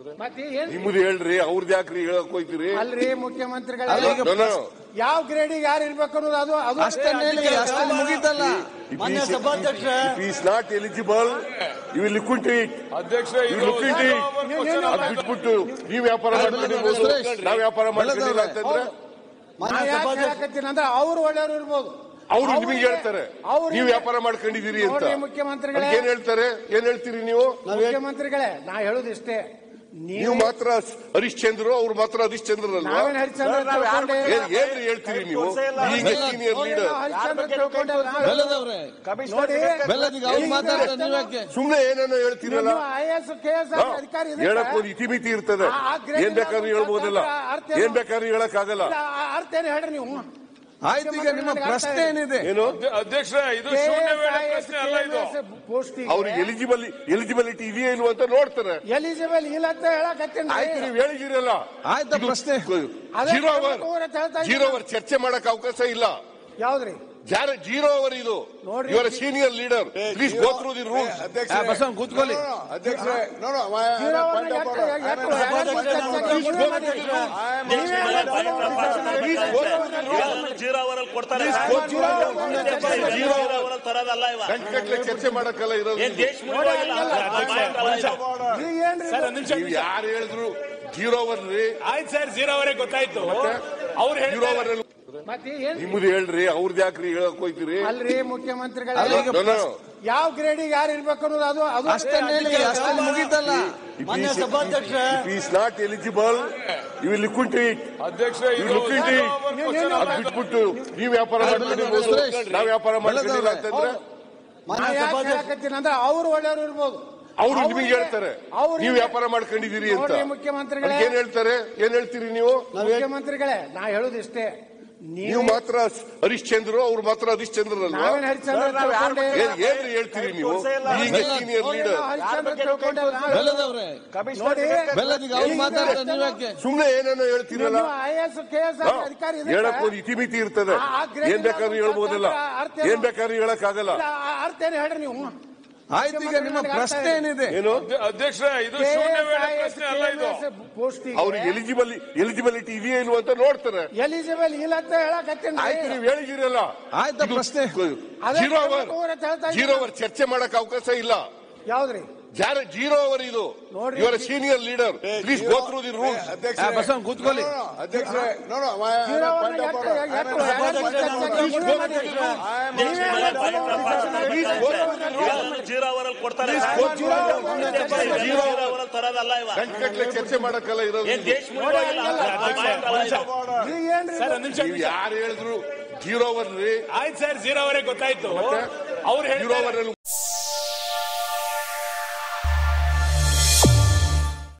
ಮತ್ತೆ ಏನ್ ನಿಮ್ಮದು ಹೇಳ್ರಿ ಅವ್ರದ್ದು ಯಾಕ್ರಿ ಹೇಳಕ್ ಹೋಯ್ತೀರಿ ಅಲ್ರಿ ಮುಖ್ಯಮಂತ್ರಿಗಳ No, no. ಯಾವ ಗ್ರೇಡಿಗೆ ಯಾರು ಇರ್ಬೇಕು ಅನ್ನೋದು ಅದು ಅದು ಅಷ್ಟನ್ನೇ ಅಷ್ಟಲ್ಲಿ ಮುಗೀತಲ್ಲ ಮಾನ್ಯ ಸಭಾಧ್ಯಕ್ಷ is not eligible you will look into it ಅಧ್ಯಕ್ಷ ಯು ಲುಕ್ ಇಂಟು ಇಟ್ ಅದ್ ಬಿಟ್ಬಿಟ್ಟು ನೀವು ವ್ಯಾಪಾರ ಮಾಡ್ಕೊಂಡಿರ್ಬೋದು ನಾವ್ ವ್ಯಾಪಾರ ಮಾಡ್ಕೊಂಡಿಲ್ಲ ಅಂತಂದ್ರೆ ನಾ ಮಾನ್ಯ ಯಾಕೆ ಸಭಾಧ್ಯಕ್ಷ ಹೇಳಕತ್ತೀನಿ ಅಂದ್ರೆ ಅವ್ರು ಒಳ್ಳೆಯವರು ಇರ್ಬೋದು ಅವ್ರು ನಿಮಗೆ ಹೇಳ್ತಾರೆ ಅವ್ರು ನೀವು ವ್ಯಾಪಾರ ಮಾಡ್ಕೊಂಡಿದ್ದೀರಿ ಅಂತ ನೋಡ್ರಿ ಮುಖ್ಯಮಂತ್ರಿಗಳೇ. ಅದಕ್ಕೆ ಏನ್ ಹೇಳ್ತಾರೆ ಏನ್ ಹೇಳ್ತೀರಿ ನೀವು ಮುಖ್ಯಮಂತ್ರಿಗಳೇ ನಾ ಹೇಳುದು ಇಷ್ಟೇ ನೀವು ಮಾತ್ರ ಹರಿಶ್ಚಂದ್ರ ಅವ್ರು ಮಾತ್ರ ಹರಿಶ್ಚಂದ್ರಲ್ವಾ ನಾವೇನ್ ಹರಿಶ್ಚಂದ್ರ ತಿಳ್ಕೊಂಡೇ ಇಲ್ಲ. ಏನ್ ಏನ್ರಿ ಹೇಳ್ತೀರಿ ನೀವು ಈಗ ಸೀನಿಯರ್ ಲೀಡರ್ ಅವ್ರೇನೋ ಹರಿಶ್ಚಂದ್ರ ತಿಳ್ಕೊಂಡೇ ಇಲ್ಲ. ಬೆಲ್ಲದವ್ರೆ ನೋಡಿ ಬೆಲ್ಲದೀಗ ಅವ್ರು ಮಾತಾಡ್ತಾರೆ ನೀವ್ಯಾಕೆ ಸುಮ್ನೆ ಏನೇನೋ ಹೇಳ್ತೀರಲ್ಲ ನೀವು ಐ ಎಸ್ ಕೆ ಎಸ್ ಹಾ, ಅಧಿಕಾರಿ ಹೇಳಕ್ ಒಂದು ಇತಿಮಿತಿ ಇರ್ತದೆ ಆ- ಆ ಗ್ರೇಡ್ ಏನ್ ಬೇಕಾದ್ರೂ ಹೇಳ್ಬೋದಲ್ಲ ಅರ್ಥ ಏನು? ಏನ್ ಬೇಕಾದ್ರೂ ಹೇಳಕ್ ಆಗಲ್ಲ ಅರ್ಥ ಏನು ಹೇಳ್ರಿ ನೀವು ಆಯ್ತು ಈಗ ನಿಮ್ಮ ಪ್ರಶ್ನೆ ಏನಿದೆ ಏನು ಅಧ್ಯಕ್ಷ ಇದು ಶೂನ್ಯ ವೇಳೆ ಪ್ರಶ್ನೆ ಅಲ್ಲ ಇದು ಪೋಸ್ಟಿಗೆ ಅವ್ರಿಗೆ ಎಲಿಜಿಬಲ್ ಎಲಿಜಿಬಿಲಿಟಿ ಇದೆಯಾ ಇಲ್ವಾ ಅಂತ ನೋಡ್ತಾರೆ ಎಲಿಜಿಬಲ್ ಇಲ್ಲ ಅಂತ ಹೇಳಕತ್ತೀನಿ ಆಯ್ತು ನೀವು ಹೇಳಿದಿರಲ್ಲ ಆಯ್ತಾ ಪ್ರಶ್ನೆ ಅದೇ ಜೀರೋ ಅವರ್ ಅವ್ರ ಹತ್ರ ಹೇಳ್ತಾ ಇದ್ದೀನಿ. ಜೀರೋ ಅವರ್ ಚರ್ಚೆ ಮಾಡಕ್ ಅವಕಾಶ ಇಲ್ಲ ಯಾವ್ದ್ರಿ ಜಾರ ಜೀರೋ ಅವರ್ ಇದು ನೋಡ್ರಿ. ಇವರ senior leader please go through the rules ಆ, ಬಸವಣ್ಣ ಕೂತ್ಕೊಳ್ಳಿ ಅಧ್ಯಕ್ಷರೇ ನೋ ನೋ ಜೀರೋ ಅವರ್ ಯಾಕೆ- ಯಾಕೆ- ಯಾಕೆ- ಯಾಕೆ ನೀವೇ ಮಾಡಿ. ನೀವೇ ಮಾಡಿ. ಜೀರೋ ಅವರಲ್ಲಿ ಕೊಡ್ತಾರೆ ಜೀರೋ ಜೀರೋ ಅವರಲ್ಲಿ ತರೋದಲ್ಲ ಇವ ಗಂಟೆ ಚರ್ಚೆ ಮಾಡಕ್ಕಲ್ಲ ಇರೋದು ಏನ್ ದೇಶ ಮುಳುಗೋಗಿಲ್ಲ ಈಗ ಏನ್ರಿ ಸರ್ ಒಂದ್ ನಿಮಿಷ ನೀವು ಯಾರು ಹೇಳಿದ್ರು ಜೀರೋ ಅವರ್ ರೀ ಆಯ್ತು ಸರ್ ಜೀರೋ ಅವರೇ ಗೊತ್ತಾಯ್ತು ಅವ್ರು ಜೀರೋ ಹೇಳ್ತಾರೆ ಅವರ್ ಮತ್ತೆ ಏನ್ ನಿಮ್ಮದು ಹೇಳ್ರಿ ಅವ್ರದ್ದು ಯಾಕ್ರಿ ಹೇಳಕ್ ಹೋಯ್ತೀರಿ ಅಲ್ರಿ ಮುಖ್ಯಮಂತ್ರಿಗಳ No, no. ಯಾವ ಗ್ರೇಡಿಗೆ ಯಾರು ಇರ್ಬೇಕು ಅನ್ನೋದು ಅದು ಅದು ಅಷ್ಟನ್ನೇ ಅಷ್ಟಲ್ಲಿ ಮುಗೀತಲ್ಲ ಮಾನ್ಯ ಸಭಾಧ್ಯಕ್ಷ is not eligible you will look into it ಅಧ್ಯಕ್ಷ ಯು ಇದು ಲುಕ್ ಇಂಟು ಇಟ್ ಅದ್ ಬಿಟ್ಬಿಟ್ಟು ನೀವು ವ್ಯಾಪಾರ ಮಾಡ್ಕೊಂಡಿರ್ಬೋದು ನಾವ್ ವ್ಯಾಪಾರ ಮಾಡ್ಕೊಂಡಿಲ್ಲ ಅಂತಂದ್ರೆ ನಾ ಮಾನ್ಯ ಯಾಕೆ ಸಭಾಧ್ಯಕ್ಷ ಹೇಳಕತ್ತೀನಿ ಅಂದ್ರೆ ಅವ್ರು ಒಳ್ಳೆಯವರು ಇರ್ಬೋದು ಅವ್ರು ನಿಮಗೆ ಹೇಳ್ತಾರೆ ಅವ್ರು ನೀವು ವ್ಯಾಪಾರ ಮಾಡ್ಕೊಂಡಿದ್ದೀರಿ ಅಂತ ನೋಡ್ರಿ ಮುಖ್ಯಮಂತ್ರಿಗಳೇ. ಅದಕ್ಕೆ ಏನ್ ಹೇಳ್ತಾರೆ ಏನ್ ಹೇಳ್ತೀರಿ ನೀವು ಮುಖ್ಯಮಂತ್ರಿಗಳೇ ನಾ ಹೇಳುದು ಇಷ್ಟೇ ನೀವು ಮಾತ್ರ ಹರಿಶ್ಚಂದ್ರ ಅವ್ರು ಮಾತ್ರ ಹರಿಶ್ಚಂದ್ರಲ್ವಾ ನಾವೇನ್ ಹರಿಶ್ಚಂದ್ರ ತಿಳ್ಕೊಂಡೇ ಇಲ್ಲ. ಏನ್ ಏನ್ರಿ ಹೇಳ್ತೀರಿ ನೀವು ಈಗ ಸೀನಿಯರ್ ಅವ್ರೇನೋ ಲೀಡರ್ ಹರಿಶ್ಚಂದ್ರ ತಿಳ್ಕೊಂಡೇ ಇಲ್ಲ. ಬೆಲ್ಲದವ್ರೆ ನೋಡಿ ಬೆಲ್ಲದೀಗ ಅವ್ರು ಮಾತಾಡ್ತಾರೆ ನೀವ್ಯಾಕೆ ಸುಮ್ನೆ ಏನೇನೋ ಹೇಳ್ತೀರಲ್ಲ ನೀವು ಐ ಎಸ್ ಕೆ ಎಸ್ ಹಾ, ಅಧಿಕಾರಿ ಹೇಳಕ್ ಒಂದು ಇತಿಮಿತಿ ಇರ್ತದೆ ಆ- ಆ ಗ್ರೇಡ್ ಏನ್ ಬೇಕಾದ್ರೂ ಹೇಳ್ಬೋದಲ್ಲ ಅರ್ಥ ಏನು? ಏನ್ ಬೇಕಾದ್ರೂ ಹೇಳಕ್ ಆಗಲ್ಲ ಅರ್ಥ ಏನು ಹೇಳ್ರಿ ನೀವು ಆಯ್ತು ಈಗ ನಿಮ್ಮ ಪ್ರಶ್ನೆ ಏನಿದೆ ಏನು ಅಧ್ಯಕ್ಷ ಇದು ಶೂನ್ಯ ವೇಳೆ ಪ್ರಶ್ನೆ ಅಲ್ಲ ಇದು ಅವ್ರಿಗೆ ಪೋಸ್ಟಿಗೆ ಎಲಿಜಿಬಲ್ ಎಲಿಜಿಬಿಲಿಟಿ ಇದೆಯಾ ಇಲ್ವಾ ಅಂತ ನೋಡ್ತಾರೆ ಎಲಿಜಿಬಲ್ ಇಲ್ಲ ಅಂತ ಹೇಳಕತ್ತೀನಿ ಆಯ್ತು ನೀವು ಹೇಳಿದಿರಲ್ಲ ಆಯ್ತಾ ಪ್ರಶ್ನೆ ಅದೇ ಜೀರೋ ಅವರ್ ಅವ್ರ ಹತ್ರ ಹೇಳ್ತಾ ಇದ್ದೀನಿ. ಜೀರೋ ಅವರ್ ಚರ್ಚೆ ಮಾಡಕ್ ಅವಕಾಶ ಇಲ್ಲ ಯಾವ್ದ್ರಿ ಜಾರ ಜೀರೋ ಅವರ್ ಇದು ನೋಡ್ರಿ. ಇವರ senior leader please go through the rules ಆ, ಬಸವಣ್ಣ ಕೂತ್ಕೊಳ್ಳಿ ಅಧ್ಯಕ್ಷರೇ ನೋ ನೋ ಜೀರೋ ಅವರ್ ಯಾಕೆ- ಯಾಕೆ- ಯಾಕೆ- ನೀವೇ ಮಾಡಿ. ನೀವೇ ಮಾಡಿ. ಜೀರೋ ಅವರಲ್ಲಿ ಕೊಡ್ತಾರೆ ಜೀರೋ ಜೀರೋ ಅವರಲ್ಲಿ ತರೋದಲ್ಲ ಇವ ಗಂಟೆ ಚರ್ಚೆ ಮಾಡಕ್ಕಲ್ಲ ಇರೋದು ಏನ್ ದೇಶ ಮುಳುಗೋಗಿಲ್ಲ ಈಗ ಏನ್ರಿ ಸರ್ ಒಂದ್ ನಿಮಿಷ ನೀವು ಯಾರು ಹೇಳಿದ್ರು ಜೀರೋ ಅವರ್ ರೀ ಆಯ್ತು ಸರ್ ಜೀರೋ ಅವರೇ ಗೊತ್ತಾಯ್ತು ಅವ್ರು ಜೀರೋ ಹೇಳ್ತಾರೆ ಅವರ್